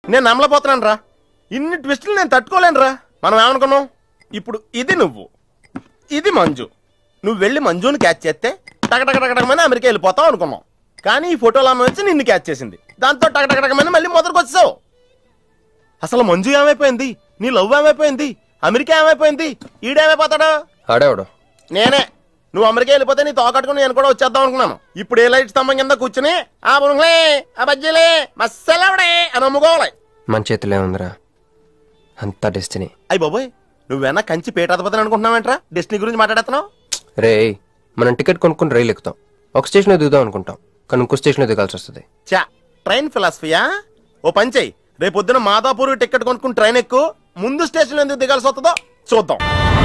నేను నమ్మలేకపోతున్నాను రా ఇన్ని ట్విస్టులు నేను తట్టుకోలేను రా మనం ఏమనుకున్నాం ఇప్పుడు ఇది నువ్వు ఇది మంజు నువ్వు వెళ్ళి మంజుని క్యాచ్ చేస్తే టకటకటకటకమని అమెరికా వెళ్ళిపోతావు అనుకున్నాం కానీ ఈ ఫోటోలు ఆమె వచ్చి నిన్ను క్యాచ్ చేసింది దాంతో టకటకటకమని మళ్ళీ మొదటికి వచ్చావు అసలు మంజు ఏమైపోయింది నీ లవ్ ఏమైపోయింది అమెరికా ఏమైపోయింది ఈడేమైపోతాడు ఆడేవాడు నేనే నువ్వు అమెరికా వెళ్ళిపోతే నీ తోకట్టుకుని నేను కూడా వచ్చేద్దాం అనుకున్నాను ఇప్పుడు ఏ లైట్ స్తంభం కింద కూర్చుని ఆ బురుంగ్లే ఆ బజ్జీలే మస్సలవడే అని అమ్ముకోవాలి మన చేతిలో ఉందిరా అంతా డెస్టినీ అయ్యి బాబోయ్ నువ్వేనా కంచి పేటాధిపతిని అనుకుంటున్నావేంట్రా డెస్టినీ గురించి మాట్లాడుతున్నావు రే మనం టికెట్ కొనుక్కుని రైలు ఎక్కుతాం ఒక స్టేషన్లో దిగుదాం అనుకుంటాం కానీ ఇంకో స్టేషన్లో దిగాల్సి వస్తుంది చా ట్రైన్ ఫిలాసఫియా ఓ పని చెయ్యి రేపు పొద్దున మాదాపూర్ టికెట్ కొనుక్కుని ట్రైన్ ఎక్కు ముందు స్టేషన్ ఎందుకు దిగాల్సి వస్తుందో చూద్దాం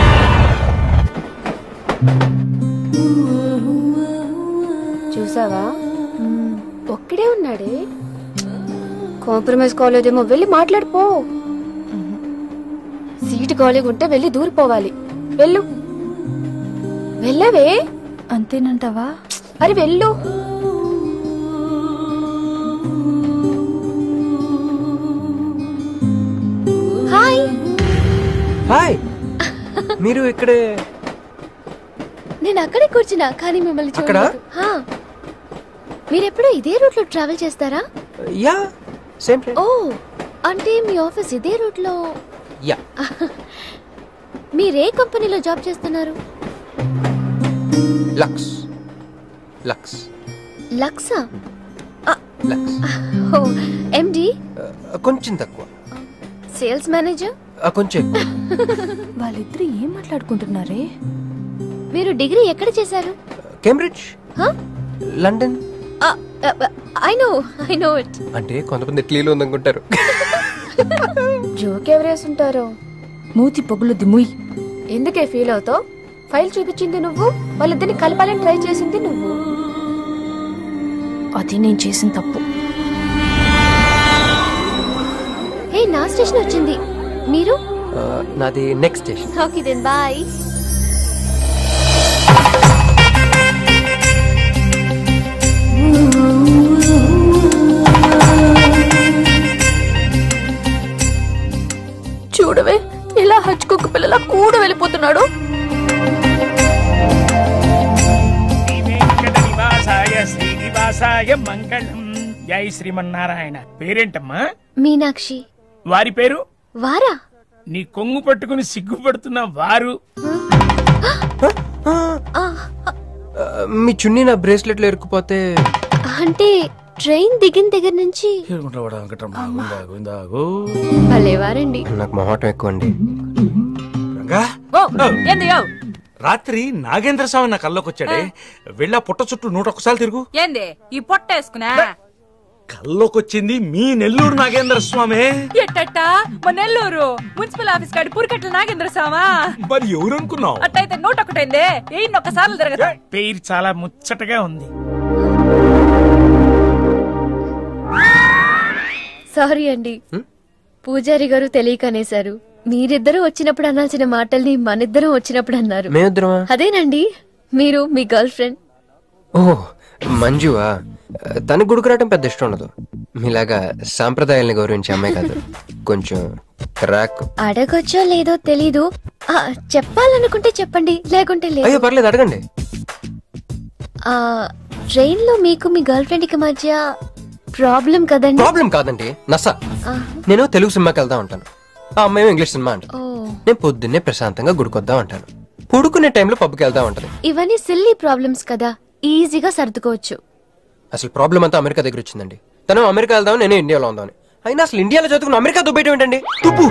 చూసావా ఒక్కడే ఉన్నాడే కాంప్రమైజ్ కాలేదేమో వెళ్ళి మాట్లాడిపో సీటు ఖాళీగా ఉంటే వెళ్ళి దూరిపోవాలి వెళ్ళు వెళ్ళవే అంతేనంటావా అరే వెళ్ళు హాయ్ హాయ్ మీరు ఇక్కడే నేను అక్కడే కూర్చున్నా కానీ మిమ్మల్ని అక్కడ? చూడలేదు హా. మీరెప్పుడు ఇదే రూట్ లో ట్రావెల్ చేస్తారా యా సేమ్ ఓ అంటే మీ ఆఫీస్ ఇదే రూట్ లో యా మీరే కంపెనీలో జాబ్ చేస్తున్నారు లక్స్ లక్స్ లక్సా లక్స్ ఓ ఎండి కొంచెం తక్కువ సేల్స్ మేనేజర్ ఆ, కొంచెం ఎక్కువ వాళ్ళిద్దరు ఏం మాట్లాడుకుంటున్నారే మీరు డిగ్రీ ఎక్కడ చేశారు Cambridge London I know I know it అంటే కొంతమంది ఇటలీలో ఉందనుకుంటారు జోక్ ఎవరేసుంటారో మూతి పొగులు దిముయ్ ఎందుకే ఫీల్ అవుతావు ఫైల్ చూపించింది నువ్వు వాళ్ళిద్దరిని కలపాలని ట్రై చేసింది నువ్వు అది నేను చేసిన తప్పు ఏ నా స్టేషన్ వచ్చింది మీరు ఆ, నాది next station okay then boy చూడవే ఇలా హచ్చుకుక్క పిల్లల కూడా వెళ్ళిపోతున్నాడు వెంకట నివాసాయ శ్రీనివాసాయ మంగళం జై శ్రీమన్నారాయణ పేరేంటమ్మా మీనాక్షి వారి పేరు వారా నీ కొంగు పట్టుకుని సిగ్గుపడుతున్న వారు ఆ, ఆ, మీ చున్నీ నా బ్రేస్లెట్లో ఇరుక్కుపోతే అంటే ట్రైన్ దిగిన దగ్గర నుంచి భలేవారండి నాకు మొహాటం ఎక్కువ అండి రంగా ఏంది యో రాత్రి నాగేంద్ర స్వామి నా కల్లోకి వచ్చాడే వెళ్ళా పుట్ట చుట్టూ నూట ఒక్కసారి తిరుగు ఏంది ఈ పొట్ట వేసుకున్నా కల్లోకి వచ్చింది మీ నెల్లూరు నాగేంద్ర స్వామి ఎట్టట్ట మా నెల్లూరు మున్సిపల్ ఆఫీస్ కాడి పురికట్ల నాగేంద్ర స్వామా మరి ఎవరు అనుకున్నావు అట్టయితే నూట ఒకటైందే ఎయిన్ ఒక్కసార్లు తిరగతా పేరు చాలా ముచ్చటగా ఉంది సారీ అండి పూజారి గారు తెలియక అనేశారు మీరిద్దరూ వచ్చినప్పుడు అనాల్సిన మాటల్ని మనిద్దరం వచ్చినప్పుడు అన్నారు మేమిద్దరమా అదేనండి మీరు మీ గర్ల్ ఫ్రెండ్ ఓ మంజువా తనకు గుడికి రావటం పెద్ద ఇష్టం ఉండదు మీలాగా సాంప్రదాయాల్ని గౌరవించే అమ్మాయి కాదు కొంచెం క్రాక్ అడగొచ్చో లేదో తెలీదు ఆ, చెప్పాలనుకుంటే చెప్పండి లేకుంటే లేదు అయ్యో పర్లేదు అడగండి ఆ, ట్రైన్ లో మీకు మీ గర్ల్ ఫ్రెండ్ కి మధ్య ప్రాబ్లం కదండి ప్రాబ్లం కాదండి నస ఆ, నేను తెలుగు సినిమాకి వెళ్దాం అంటాను ఆ అమ్మాయి ఇంగ్లీష్ సినిమా అంట ఓ నేను పొద్దున్నే ప్రశాంతంగా గుడికొద్దాం అంటాను పడుకునే టైంలో పబ్కి వెళ్దాం అంటది ఇవన్నీ సిల్లీ ప్రాబ్లమ్స్ కదా ఈజీగా సర్దుకోవచ్చు అసలు ప్రాబ్లం అంతా అమెరికా దగ్గర వచ్చిందండి తను అమెరికా వెళ్దాం నేను ఇండియాలో ఉందామని అయినా అసలు ఇండియాలో చదువుకుని అమెరికా దుబ్బేయటం ఏంటండి తుప్పు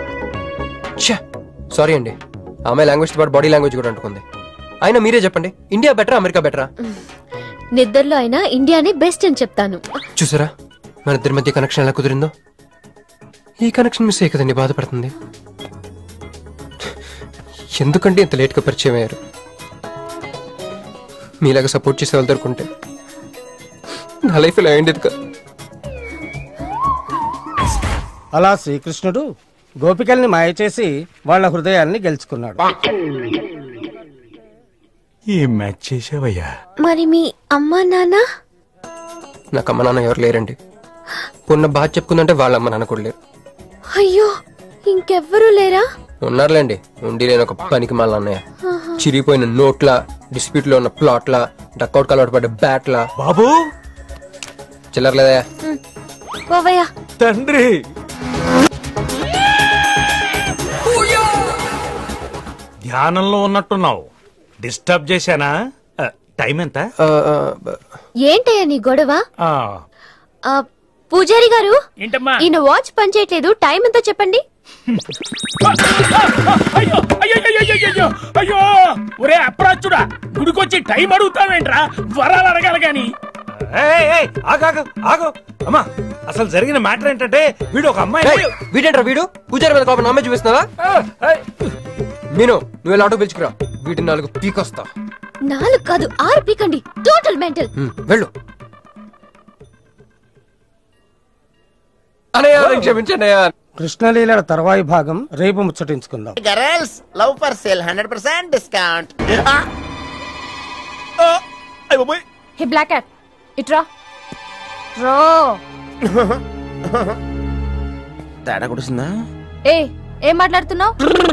సారీ అండి ఆ అమ్మాయి లాంగ్వేజ్ పాటు బాడీ లాంగ్వేజ్ కూడా అంటుకుంది అయినా మీరే చెప్పండి ఇండియా బెటరా అమెరికా బెటరా నిద్రలో అయినా ఇండియానే బెస్ట్ అని చెప్తాను చూసారా మన ఇద్దరి మధ్య కనెక్షన్ ఎలా కుదిరిందో ఈ కనెక్షన్ మిస్ అయ్యి కదండి బాధపడుతుంది ఎందుకంటే ఇంత లేట్గా పరిచయం అయ్యారు మీలాగా సపోర్ట్ చేసే వాళ్ళు దొరుకుంటే నా లైఫ్ ఇలా అయింది కదా అలా శ్రీకృష్ణుడు గోపికల్ని మాయ చేసి వాళ్ళ హృదయాల్ని గెలుచుకున్నాడు ఏం మ్యాచ్ చేసావయ్యా మరి మీ అమ్మా నాన్న నాకు అమ్మ నాన్న ఎవరు లేరండి పొన్న బాగా చెప్పుకుందంటే వాళ్ళ అమ్మ నాన్న కూడా లేరు అయ్యో ఇంకెవ్వరూ లేరా ఉన్నారులేండి ఉండి లేని ఒక పనికి మళ్ళీ అన్నయ్య చిరిగిపోయిన నోట్ల డిస్ప్యూట్ లో ఉన్న ప్లాట్ల డక్అవుట్ కలవట పడ్డ బ్యాట్ల బాబు చిల్లర్లేదా పోవయ్యా తండ్రి ధ్యానంలో ఉన్నట్టున్నావు డిస్టర్బ్ చేశానా ఆ, టైం ఎంత ఆ, ఆ, ఏంటయ్యా నీ గొడవ ఆ, ఆ, పూజారి గారు ఏంటమ్మా ఈయన వాచ్ పనిచేయట్లేదు టైం ఎంతో చెప్పండి అయ్యో అయ్యో అయ్యో అయ్యో అయ్యో అయ్యో ఒరే అప్రాచుడా గుడికొచ్చి టైం అడుగుతావేంట్రా వరాలు అడగాలి గాని ఏయ్, ఏయ్, ఆగు, ఆగు, ఆగు. అమ్మా అసలు జరిగిన మ్యాటర్ ఏంటంటే వీడు ఒక అమ్మాయి ఏయ్, వీడేంట్రా వీడు పూజారి మీద కోపం నమ్మే చూపిస్తున్నావా మీను నువ్వు ఇలా ఆటో పిలుచుకురా వీటిని నాలుగు పీకొస్తా నాలుగు కాదు ఆరు పీకండి టోటల్ మెంటల్ హ్మ్, వెళ్ళు అనయ్య నన్ను క్షమించండి అయ్యా కృష్ణలీలల తర్వాయి భాగం రేపు ముచ్చటించుకుందాం girls love for sale hundred percent discount అయ్యో పోయి హే బ్లాక్ క్యాట్ ఇట్రా రో తేడా కొడుతుందా ఏ ఏం మాట్లాడుతున్నావు